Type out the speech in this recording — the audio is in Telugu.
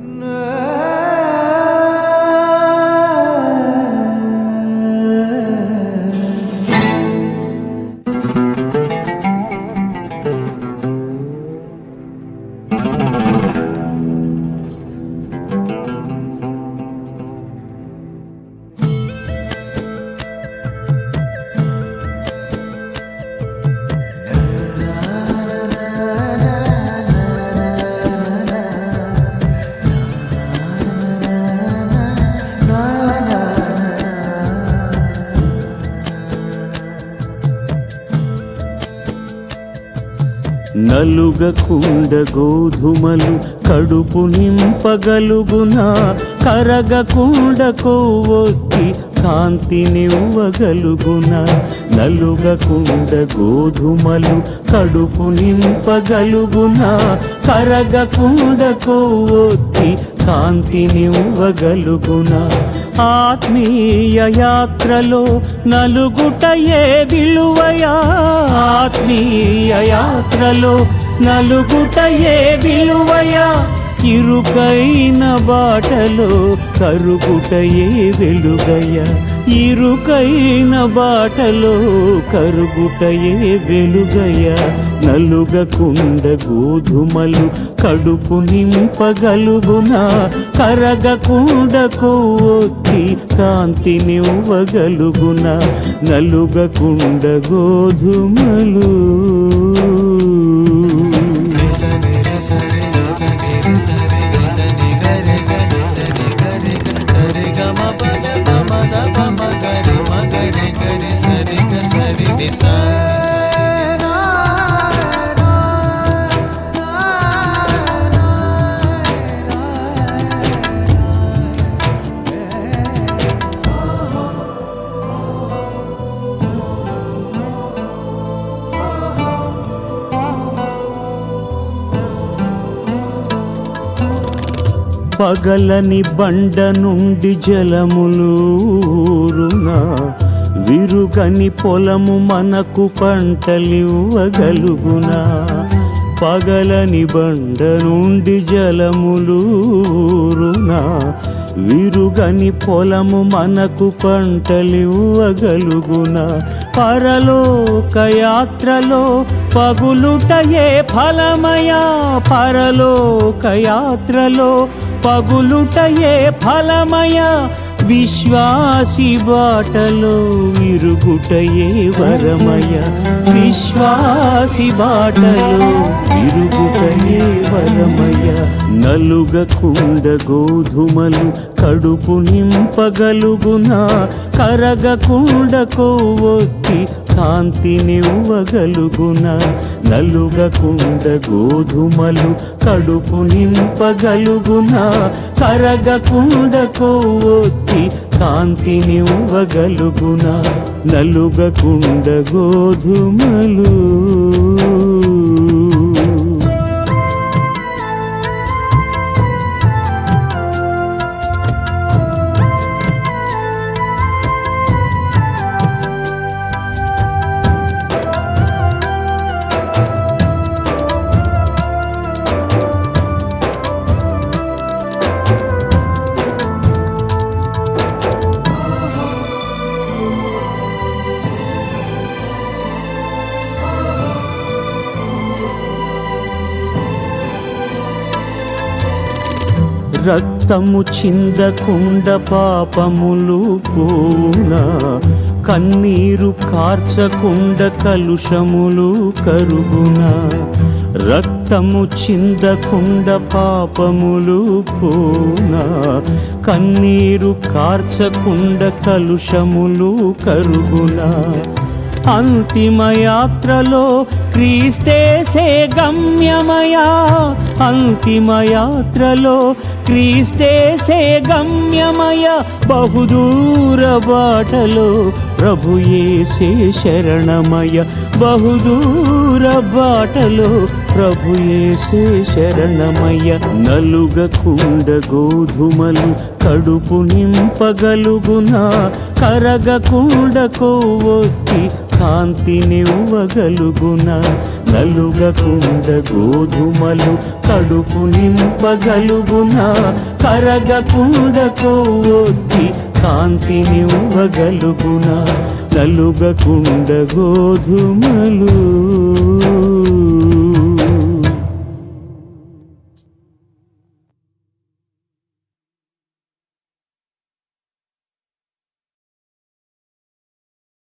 నలుగకుండ గోధుమలు కడుపు నింపగలుగునా కరగకుండ కొవ్వొత్తి కాంతినివ్వగలుగునా నలుగకుండ గోధుమలు కడుపు నింపగలుగునా కరగకుండ కొవ్వొత్తి కాంతినివ్వగలుగునా ఆత్మీయ యాత్రలో నలుగుటయే విలువయా ఆత్మీయ యాత్రలో నలుగుటయే విలువయా ఇరుకైన బాటలో కరుగుటయే వెలుగయ ఇరుకైన బాటలో కరుగుటయే వెలుగయ నలుగకుండ గోధుమలు కడుపు నింపగలుగునా కరగకుండ కొవ్వొత్తి కాంతినివ్వగలుగునా నలుగకుండ గోధుమలు సని ర సరి ర సని ర సరి ర సని గరి గరి సని గరి గరి గ మ పద ప మ ద ప మ గరి మ గరి గరి సరి గ సరి ని సా పగలని బండ నుండి జలములూరునా విరుగని పొలము మనకు పంటలివ్వగలుగునా పగలని బండ నుండి జలములూరునా విరుగని పొలము మనకు పంటలివ్వగలుగునా పరలోక యాత్రలో పగులుటయే ఫలమయా పరలోక యాత్రలో పగులుటయే ఫలమయ విశ్వాసి బాటలో విరుగుటయే వరమయ విశ్వాసి బాటలో విరుగుటయే వరమయ నలుగకుండ గోధుమలు కడుపు నింపగలుగునా కరగకుండ కొవ్వొత్తి కాంతినివ్వగలుగునా నలుగకుండ గోధుమలు కడుపు నింపగలుగునా కరగకుండ కొవ్వొత్తి కాంతినివ్వగలుగునా నలుగకుండ గోధుమలు రక్తము చిందకుండ పాపములు పోనా కన్నీరు కార్చకుండ కలుషములు కరుగునా రక్తము చిందకుండ పాపములు పోనా కన్నీరు కార్చకుండ కలుషములు కరుగునా అంతిమ యాత్రలో క్రీస్తేసే గమ్యమయా అంతిమ యాత్రలో క్రీస్తేసే గమ్యమయ బహుదూర బాటలో ప్రభుయేసే శరణమయ బహుదూర బాటలో ప్రభు యేసే శరణమయ్య నలుగకుండ గోధుమలు కడుపు నింపగలుగునా కరగకుండ కొవ్వొత్తి కాంతినివ్వగలుగునా నలుగకుండ గోధుమలు కడుపు నింపగలుగునా కరగకుండ కొవ్వొత్తి కాంతినివ్వగలుగునా నలుగకుండ గోధుమలు